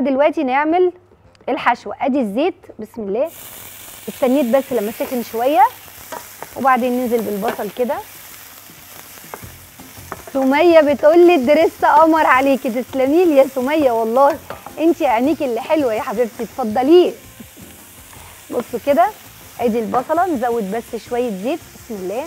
دلوقتي نعمل الحشوه ادي الزيت بسم الله استنيت بس لما سخن شويه وبعدين ننزل بالبصل كده سميه بتقول لي الدرس قمر عليكي تسلمي لي يا سميه والله انت عينيك اللي حلوه يا حبيبتي اتفضلي بصوا كده ادي البصله نزود بس شويه زيت بسم الله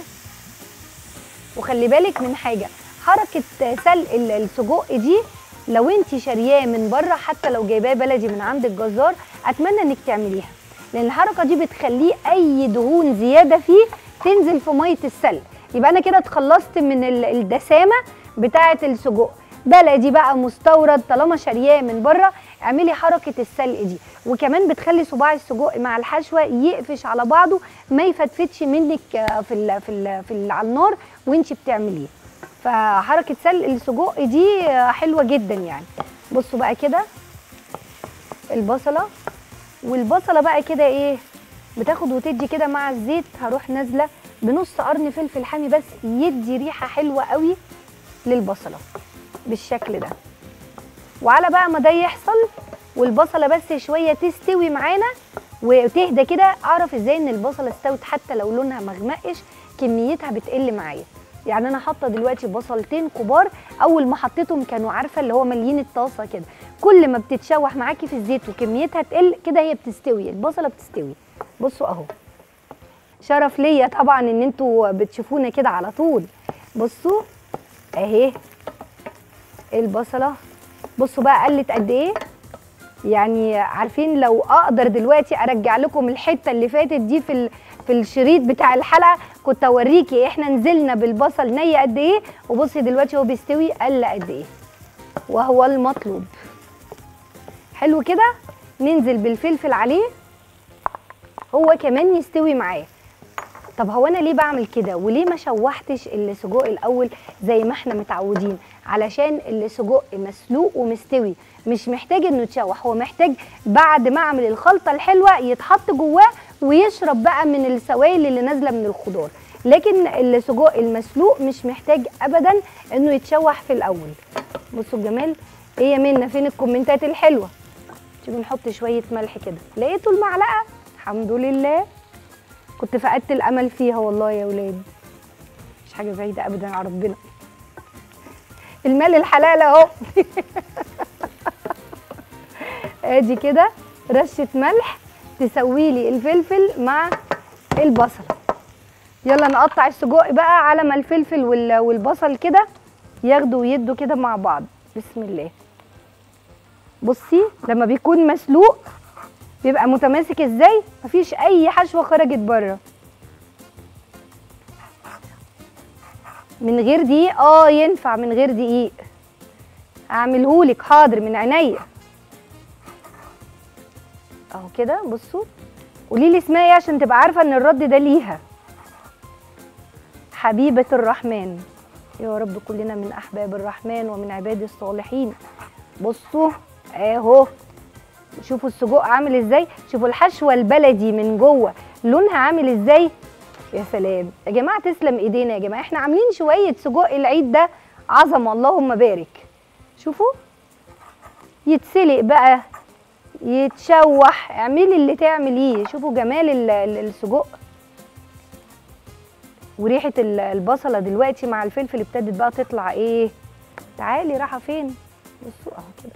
وخلي بالك من حاجه حركه سلق ال- السجق دي لو انت شارياه من بره حتى لو جايباه بلدي من عند الجزار اتمنى انك تعمليها لان الحركه دي بتخليه اي دهون زياده فيه تنزل في ميه السلق يبقى انا كده اتخلصت من ال- الدسامه بتاعه السجق بلدي بقى مستورد طالما شارياه من بره اعملي حركه السلق دي وكمان بتخلي صباع السجق مع الحشوه يقفش على بعضه ما يفتفتش منك آه، في ال في ال في ال على النار وانت بتعمليه فحركه سلق السجق دي آه، حلوه جدا يعني بصوا بقى كده البصله والبصله بقى كده ايه بتاخد وتدي كده مع الزيت هروح نازله بنص قرن فلفل حامي بس يدي ريحه حلوه قوي للبصله بالشكل ده وعلى بقى ما ده يحصل والبصله بس شويه تستوي معانا وتهدى كده اعرف ازاي ان البصله استوت حتى لو لونها مغمقش كميتها بتقل معايا يعني انا حاطه دلوقتي بصلتين كبار اول ما حطيتهم كانوا عارفه اللي هو مالين الطاسه كده كل ما بتتشوح معاكي في الزيت وكميتها تقل كده هي بتستوي البصله بتستوي بصوا اهو شرف ليا طبعا ان انتوا بتشوفونا كده على طول بصوا اهي البصله بصوا بقى قلت قد ايه يعني عارفين لو اقدر دلوقتي ارجع لكم الحته اللي فاتت دي في ال- في الشريط بتاع الحلقه كنت اوريكي احنا نزلنا بالبصل ني قد ايه وبصي دلوقتي هو بيستوي قل قد ايه وهو المطلوب حلو كده ننزل بالفلفل عليه هو كمان يستوي معاه طب هو انا ليه بعمل كده وليه ما شوحتش السجق الاول زي ما احنا متعودين علشان السجق مسلوق ومستوي مش محتاج انه يتشوح هو محتاج بعد ما اعمل الخلطه الحلوه يتحط جواه ويشرب بقى من السوائل اللي نازله من الخضار لكن السجق المسلوق مش محتاج ابدا انه يتشوح في الاول بصوا الجمال ايه يا منى فين الكومنتات الحلوه تيجي نحط شويه ملح كده لقيتوا المعلقه الحمد لله كنت فقدت الامل فيها والله يا ولاد مش حاجه بعيده ابدا عن ربنا المال الحلال اهو ادي كده رشه ملح تسوي لي الفلفل مع البصل يلا نقطع السجق بقى على ما الفلفل وال- والبصل كده ياخدوا ويدوا كده مع بعض بسم الله بصي لما بيكون مسلوق بيبقى متماسك ازاي مفيش اي حشوه خرجت بره من غير دقيق اه ينفع من غير دقيق اعملهولك حاضر من عينيا اهو كده بصوا قولي لي اسمها ايه عشان تبقى عارفه ان الرد ده ليها حبيبه الرحمن يا رب كلنا من احباب الرحمن ومن عباد الصالحين بصوا اهو شوفوا السجق عامل ازاي شوفوا الحشوه البلدي من جوه لونها عامل ازاي يا سلام يا جماعه تسلم ايدينا يا جماعه احنا عاملين شويه سجق العيد ده عظمه اللهم بارك شوفوا يتسلق بقى يتشوح اعملي اللي تعمليه شوفوا جمال ال- ال- السجق وريحه ال- البصله دلوقتي مع الفلفل ابتدت بقى تطلع ايه تعالي رايحه فين بصوا اهو كده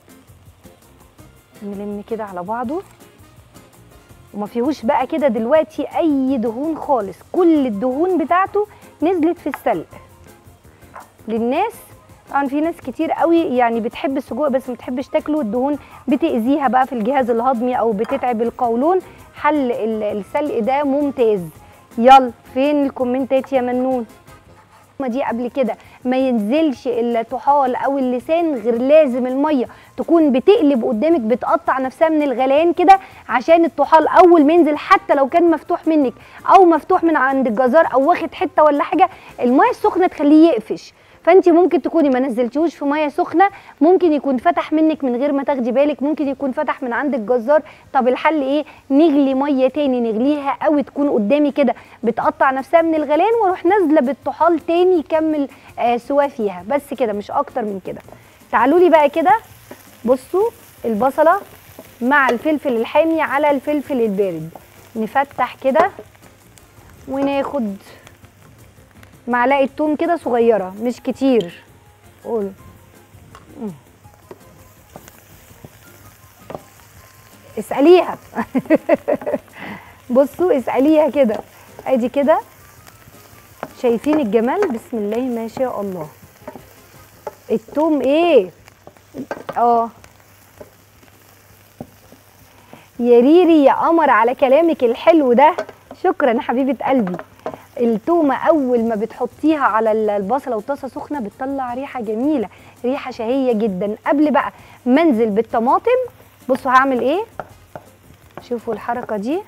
نلم كده على بعضه وما فيهوش بقى كده دلوقتي اي دهون خالص كل الدهون بتاعته نزلت في السلق للناس طبعا في ناس كتير قوي يعني بتحب السجق بس ما بتحبش تاكله الدهون بتاذيها بقى في الجهاز الهضمي او بتتعب القولون حل ال- السلق ده ممتاز يلا فين الكومنتات يا منون ما دي قبل كده ما ينزلش الطحال او اللسان غير لازم الميه تكون بتقلب قدامك بتقطع نفسها من الغليان كده عشان الطحال اول ما ينزل حتى لو كان مفتوح منك او مفتوح من عند الجزار او واخد حته ولا حاجه الميه السخنه تخليه يقفش فانت ممكن تكوني ما نزلتيهوش في ميه سخنه ممكن يكون فتح منك من غير ما تاخدي بالك ممكن يكون فتح من عند الجزار طب الحل ايه نغلي ميه تاني نغليها قوي تكون قدامي كده بتقطع نفسها من الغليان واروح نازله بالطحال تاني يكمل آه سوا فيها بس كده مش اكتر من كده تعالوا لي بقى كده بصوا البصله مع الفلفل الحامي على الفلفل البارد نفتح كده وناخد معلقه توم كده صغيره مش كتير قول مم. اساليها بصوا اساليها كده ادي كده شايفين الجمال بسم الله ما شاء الله التوم ايه اه يا ريري يا قمر على كلامك الحلو ده شكرا حبيبه قلبي التومه اول ما بتحطيها على ال- البصله والطاسه سخنه بتطلع ريحه جميله ريحه شهيه جدا قبل بقى ما انزل بالطماطم بصوا هعمل ايه شوفوا الحركه دي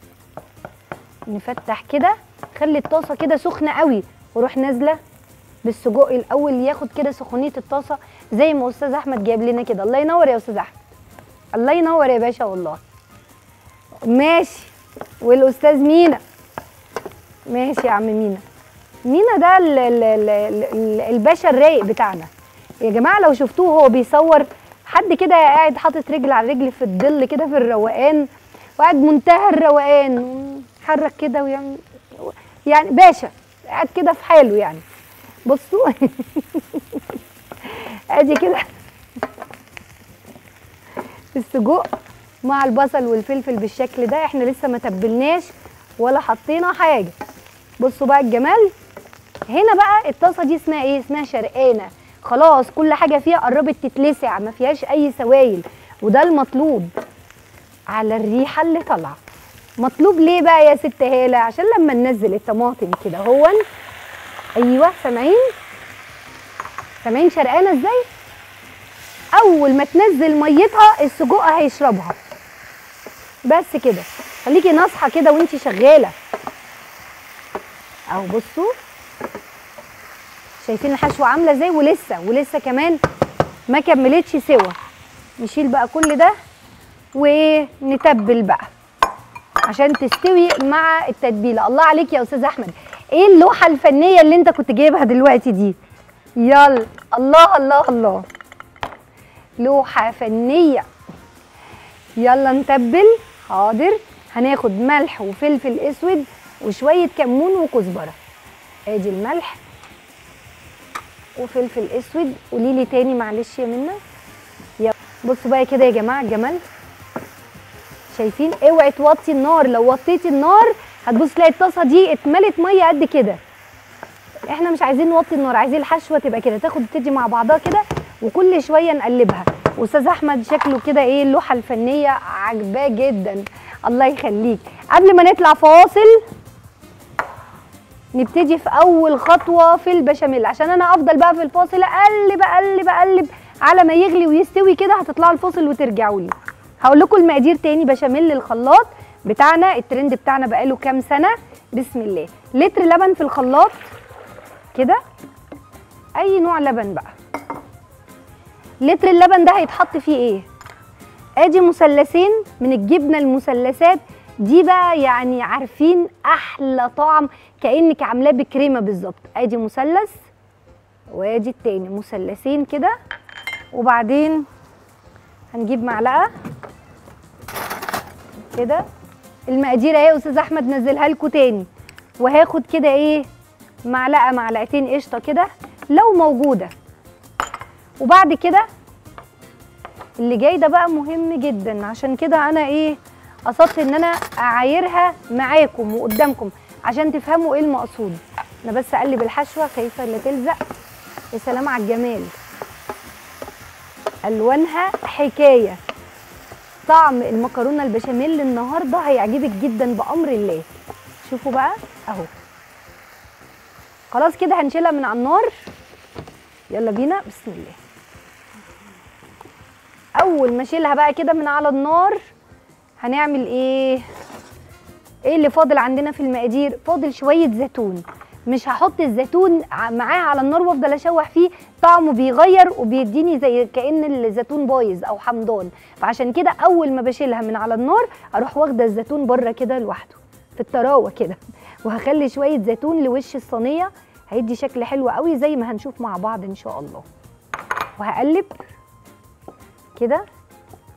نفتح كده خلي الطاسه كده سخنه قوي واروح نازله بالسجق الاول ياخد كده سخونيه الطاسه زي ما استاذ احمد جايب لنا كده الله ينور يا استاذ احمد الله ينور يا باشا والله ماشي والاستاذ مينا ماشي يا عم مينا مينا ده ال ال ال ال الباشا الرايق بتاعنا يا جماعه لو شفتوه هو بيصور حد كده قاعد حاطط رجل على رجل في الظل كده في الروقان وقاعد منتهى الروقان يحرك كده ويعمل يعني باشا قاعد كده في حاله يعني بصوا ادي كده السجق مع البصل والفلفل بالشكل ده احنا لسه ما تبلناش ولا حطينا حاجه بصوا بقى الجمال هنا بقى الطاسه دي اسمها ايه اسمها شرقانه خلاص كل حاجه فيها قربت تتلسع ما فيهاش اي سوائل وده المطلوب على الريحه اللي طالعه مطلوب ليه بقى يا ست هاله عشان لما ننزل الطماطم كده هون ايوه سامعين سامعين شرقانه ازاي اول ما تنزل ميتها السجق هيشربها بس كده خليكي ناصحه كده وانتي شغاله اهو بصوا شايفين الحشوه عامله ازاي ولسه ولسه كمان ما كملتش سوا نشيل بقى كل ده ونتبل بقى عشان تستوي مع التتبيله الله عليك يا استاذ احمد ايه اللوحه الفنيه اللي انت كنت جايبها دلوقتي دي يلا الله الله الله لوحه فنيه يلا نتبل حاضر هناخد ملح وفلفل اسود وشويه كمون وكزبره ادي الملح وفلفل اسود قولي لي تاني معلش يا منى يلا بصوا بقى كده يا جماعه الجمال شايفين اوعي توطي النار لو وطيتي النار هتبص تلاقي الطاسه دي اتملت ميه قد كده احنا مش عايزين نوطي النار عايزين الحشوه تبقى كده تاخد تدي مع بعضها كده وكل شويه نقلبها واستاذ احمد شكله كده ايه اللوحه الفنيه عجباه جدا الله يخليك قبل ما نطلع فاصل نبتدي في اول خطوه في البشاميل عشان انا افضل بقى في الفاصل اقلب اقلب اقلب على ما يغلي ويستوي كده هتطلعوا الفاصل وترجعوا لي هقول لكم المقادير تاني بشاميل الخلاط بتاعنا الترند بتاعنا بقاله كام سنه بسم الله لتر لبن في الخلاط كده اي نوع لبن بقى لتر اللبن ده هيتحط فيه ايه ادي مثلثين من الجبنه المثلثات دي بقى يعني عارفين احلى طعم كانك عاملاه بكريمه بالظبط ادي مثلث وادي التاني مثلثين كده وبعدين هنجيب معلقه كده المقادير اهي يا استاذ احمد نزلها لكم تاني وهاخد كده ايه معلقه معلقتين قشطه كده لو موجوده وبعد كده اللي جاي ده بقى مهم جدا عشان كده انا ايه قصدت ان انا اعايرها معاكم وقدامكم عشان تفهموا ايه المقصود انا بس اقلب الحشوه خايفه لا تلزق يا سلام على الجمال الوانها حكايه طعم المكرونه البشاميل النهارده هيعجبك جدا بامر الله شوفوا بقى اهو خلاص كده هنشيلها من على النار يلا بينا بسم الله اول ما اشيلها بقى كده من على النار هنعمل ايه ايه اللي فاضل عندنا في المقادير فاضل شويه زيتون مش هحط الزيتون ع- معاه على النار وافضل اشوح فيه طعمه بيغير وبيديني زي كان الزيتون بايظ او حمضان فعشان كده اول ما بشيلها من على النار اروح واخده الزيتون بره كده لوحده في الطراوه كده وهخلي شويه زيتون لوش الصينيه هيدي شكل حلو قوي زي ما هنشوف مع بعض ان شاء الله وهقلب كده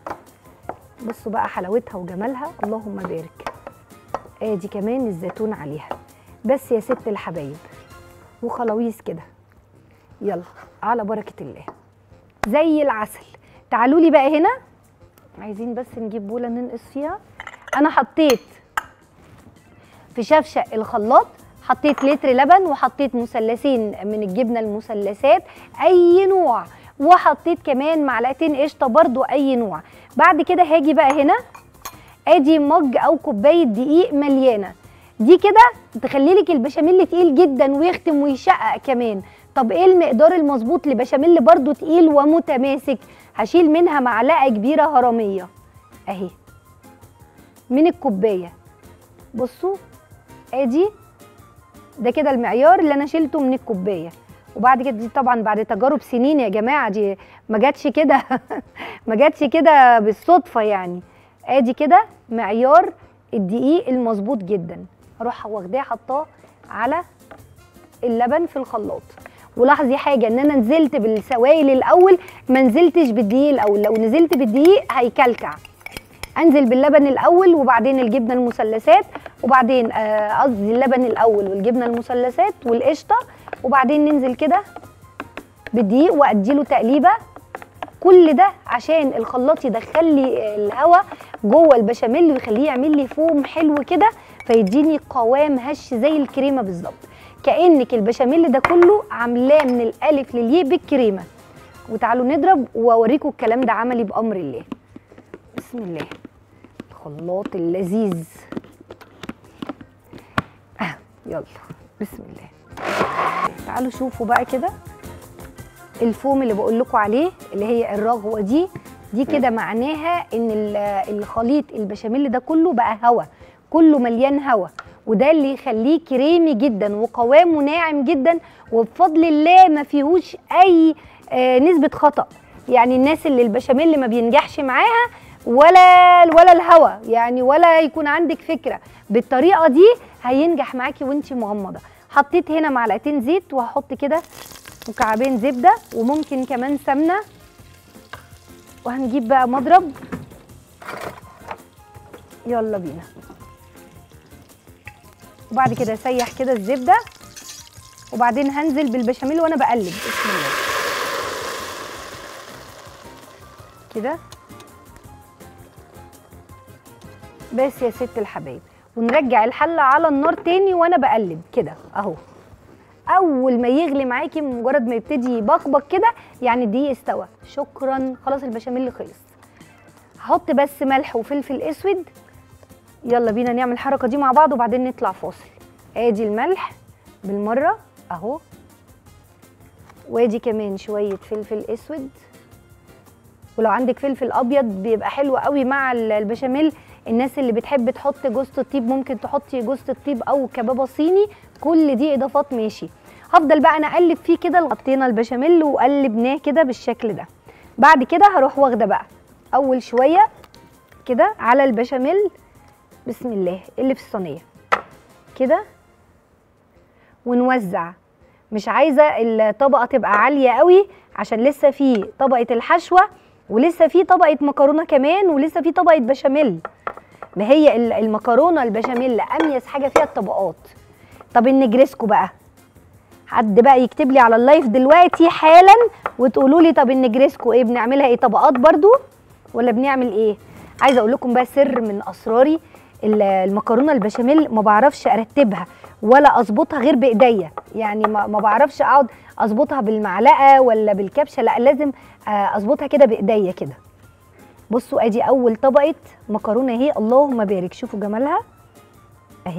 بصوا بقى حلاوتها وجمالها اللهم بارك ادي كمان الزيتون عليها بس يا ست الحبايب وخلاويص كده يلا على بركه الله زي العسل تعالوا لي بقى هنا عايزين بس نجيب بوله ننقص فيها انا حطيت في شفشق الخلاط حطيت لتر لبن وحطيت مثلثين من الجبنه المثلثات اي نوع وحطيت كمان معلقتين قشطه برضو اي نوع بعد كده هاجي بقى هنا ادي مج او كوبايه دقيق مليانه دي كده تخلي لك البشاميل تقيل جدا ويختم ويشقق كمان طب ايه المقدار المظبوط لبشاميل برضو تقيل ومتماسك هشيل منها معلقه كبيره هرميه اهي من الكوبايه بصوا ادي ده كده المعيار اللي انا شلته من الكوبايه وبعد كده دي طبعا بعد تجارب سنين يا جماعه دي ما جاتش كده ما جاتش كده بالصدفه يعني ادي كده معيار الدقيق المظبوط جدا اروح واخداه حطاه على اللبن في الخلاط ولاحظي حاجه ان انا نزلت بالسوائل الاول ما نزلتش بالدقيق الاول لو نزلت بالدقيق هيكلكع انزل باللبن الاول وبعدين الجبنه المثلثات وبعدين آه، قصدي اللبن الاول والجبنه المثلثات والقشطه وبعدين ننزل كده بالدقيق واديله تقليبه كل ده عشان الخلاط يدخل لي الهواء جوه البشاميل ويخليه يعمل لي فوم حلو كده فيديني قوام هش زي الكريمه بالظبط كانك البشاميل ده كله عاملاه من الالف للياء بالكريمه وتعالوا نضرب واوريكم الكلام ده عملي بامر الله بسم الله الخلاط اللذيذ آه يلا بسم الله تعالوا شوفوا بقى كده الفوم اللي بقول لكم عليه اللي هي الرغوه دي دي كده معناها ان ال- الخليط البشاميل ده كله بقى هوا كله مليان هوا وده اللي يخليه كريمي جدا وقوامه ناعم جدا وبفضل الله ما فيهوش اي آه، نسبه خطا يعني الناس اللي البشاميل ما بينجحش معاها ولا ولا الهوا يعني ولا يكون عندك فكره بالطريقه دي هينجح معاكي وانت مغمضه حطيت هنا معلقتين زيت وهحط كده مكعبين زبده وممكن كمان سمنه وهنجيب بقى مضرب يلا بينا وبعد كده اسيح كده الزبده وبعدين هنزل بالبشاميل وانا بقلب بسم الله كده بس يا ست الحبايب ونرجع الحله على النار تاني وانا بقلب كده اهو اول ما يغلي معاكي مجرد ما يبتدي يبقبق كده يعني الدقيق استوى شكرا خلاص البشاميل خلص هحط بس ملح وفلفل اسود يلا بينا نعمل الحركه دي مع بعض وبعدين نطلع فاصل ادي الملح بالمره اهو وادي كمان شويه فلفل اسود ولو عندك فلفل ابيض بيبقى حلو قوي مع ال- البشاميل الناس اللي بتحب تحط جوزة الطيب ممكن تحطي جوزة الطيب او كبابه صيني كل دي اضافات ماشي هفضل بقى انا اقلب فيه كده حطينا البشاميل وقلبناه كده بالشكل ده بعد كده هروح واخده بقى اول شويه كده على البشاميل بسم الله اللي في الصينيه كده ونوزع مش عايزه الطبقه تبقى عاليه قوي عشان لسه في طبقه الحشوه ولسه في طبقه مكرونه كمان ولسه في طبقه بشاميل ما هي ال- المكرونه البشاميل اميز حاجه فيها الطبقات طب النجريسكو بقى حد بقى يكتب لي على اللايف دلوقتي حالا وتقولوا لي طب النجريسكو ايه بنعملها ايه طبقات برضو ولا بنعمل ايه عايزه اقول لكم بقى سر من اسراري ال- المكرونه البشاميل ما بعرفش ارتبها ولا اظبطها غير بايديا يعني ما ما بعرفش اقعد اظبطها بالمعلقه ولا بالكبشه لا لازم آه، اظبطها كده بايديا كده بصوا ادي اول طبقه مكرونه اهي اللهم بارك شوفوا جمالها اهي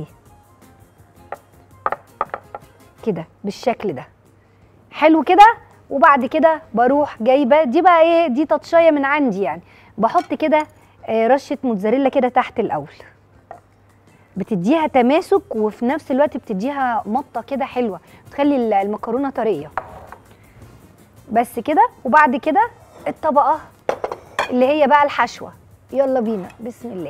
كده بالشكل ده حلو كده وبعد كده بروح جايبه دي بقى ايه دي تطشيه من عندي يعني بحط كده آه، رشه موتزاريلا كده تحت الاول بتديها تماسك وفي نفس الوقت بتديها مطه كده حلوه بتخلي ال- المكرونه طريه بس كده وبعد كده الطبقه اللي هي بقى الحشوه يلا بينا بسم الله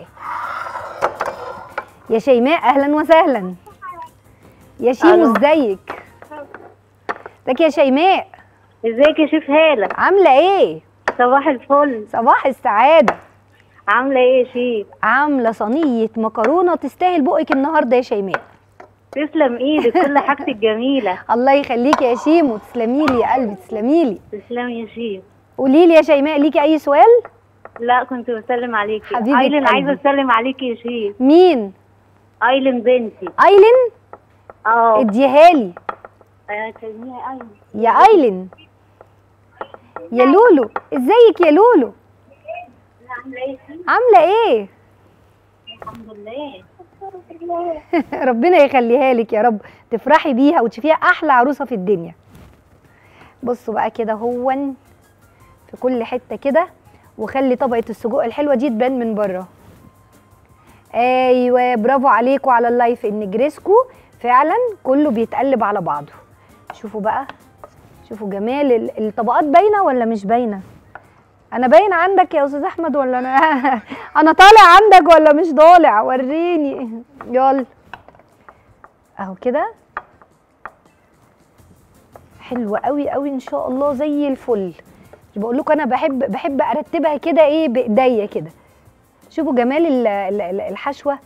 يا شيماء اهلا وسهلا يا شيمو ألو. ازيك ازيك يا شيماء ازيك يا شيف هالة عامله ايه صباح الفل صباح السعاده عاملة ايه يا شيف؟ عامله صينيه مكرونه تستاهل بقك النهارده يا شيماء تسلم ايدك كل حاجتك جميلة الله يخليكي يا شيمو تسلمي لي يا قلبي تسلمي لي تسلمي يا شيف قولي لي يا شيماء ليكي اي سؤال لا كنت بسلم عليكي حبيبة ايلين قلبي. عايزة اسلم عليكي يا شيف مين ايلين بنتي ايلين اه اديها لي آه، كلميها ايلين يا ايلين يا لولو ازيك يا لولو عاملة ايه يا شيف؟ عامله ايه الحمد لله ربنا يخليها لك يا رب تفرحي بيها وتشوفيها احلى عروسه في الدنيا بصوا بقى كده هون في كل حته كده وخلي طبقه السجق الحلوه دي تبان من بره ايوه برافو عليكم على اللايف ان جريسكو فعلا كله بيتقلب على بعضه شوفوا بقى شوفوا جمال ال- الطبقات باينه ولا مش باينه انا باين عندك يا استاذ احمد ولا انا انا طالع عندك ولا مش طالع وريني يلا اهو كده حلوه قوي قوي ان شاء الله زي الفل بقول لكم انا بحب بحب ارتبها كده ايه بايديا كده شوفوا جمال ال- ال- ال- الحشوه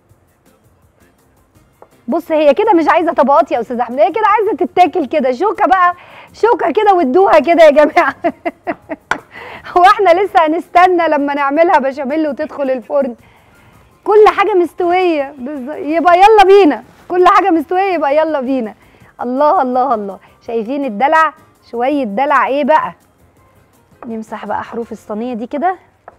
بص هي كده مش عايزه طبقات يا استاذ احمد هي كده عايزه تتاكل كده شوكه بقى شوكه كده وادوها كده يا جماعه هو احنا لسه هنستنى لما نعملها بشاميل وتدخل الفرن كل حاجه مستويه بالظ- يبقى يلا بينا كل حاجه مستويه يبقى يلا بينا الله الله الله شايفين الدلع شويه دلع ايه بقى نمسح بقى حروف الصينيه دي كده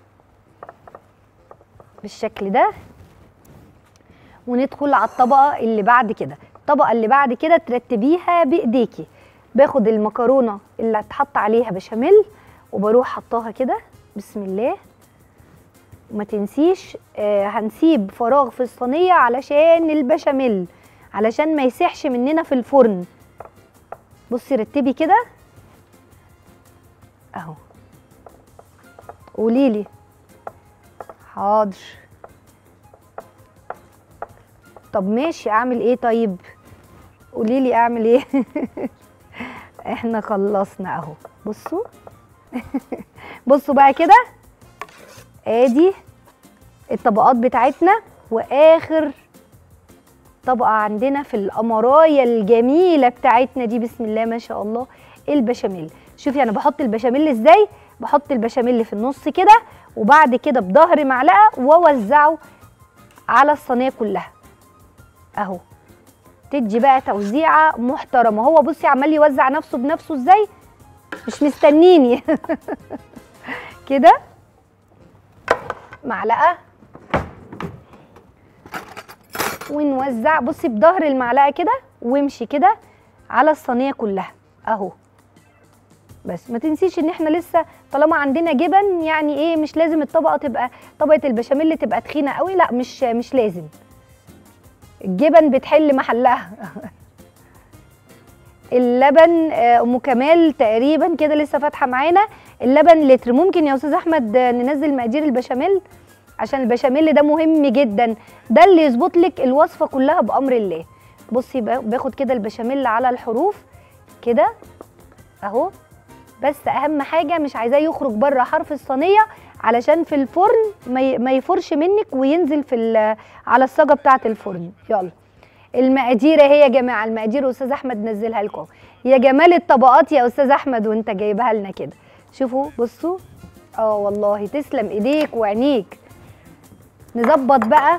بالشكل ده وندخل على الطبقه اللي بعد كده الطبقه اللي بعد كده ترتبيها بايديكي باخد المكرونه اللي هتحط عليها بشاميل وبروح حطاها كده بسم الله وما تنسيش آه هنسيب فراغ في الصينيه علشان البشاميل علشان ما يسيحش مننا في الفرن بصي رتبي كده اهو قولي لي حاضر طب ماشي اعمل ايه طيب قولي لي اعمل ايه احنا خلصنا اهو بصوا بصوا بقى كده ادي الطبقات بتاعتنا واخر طبقه عندنا في القمرايه الجميله بتاعتنا دي بسم الله ما شاء الله البشاميل شوفي انا بحط البشاميل ازاي بحط البشاميل في النص كده وبعد كده بظهر معلقه واوزعه على الصينيه كلها اهو تدي بقى توزيعه محترمه هو بصي عمال يوزع نفسه بنفسه ازاي مش مستنيني كده معلقه ونوزع بصي بظهر المعلقه كده وامشي كده على الصينيه كلها اهو بس ما تنسيش ان احنا لسه طالما عندنا جبن يعني ايه مش لازم الطبقه تبقى طبقه البشاميل تبقى تخينه قوي لا مش مش لازم الجبن بتحل محلها اللبن آه، ام كمال تقريبا كده لسه فاتحه معانا اللبن لتر ممكن يا استاذ احمد آه، ننزل مقادير البشاميل عشان البشاميل ده مهم جدا ده اللي يظبط لك الوصفه كلها بامر الله بصي با- باخد كده البشاميل على الحروف كده اهو بس اهم حاجه مش عايزاه يخرج بره حرف الصينيه علشان في الفرن ما ي- ما يفرش منك وينزل في ال- على الصاجه بتاعه الفرن يلا المقادير اهي يا جماعه المقادير استاذ احمد نزلها لكم يا جمال الطبقات يا استاذ احمد وانت جايبها لنا كده شوفوا بصوا اه والله تسلم ايديك وعينيك نظبط بقى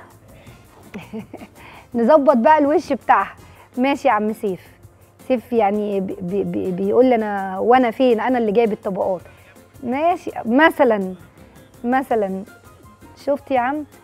نظبط بقى الوش بتاعها ماشي يا عم سيف سيف يعني بي بي بي بيقول لي انا وانا فين انا اللي جايب الطبقات ماشي مثلا مثلا شفت يا عم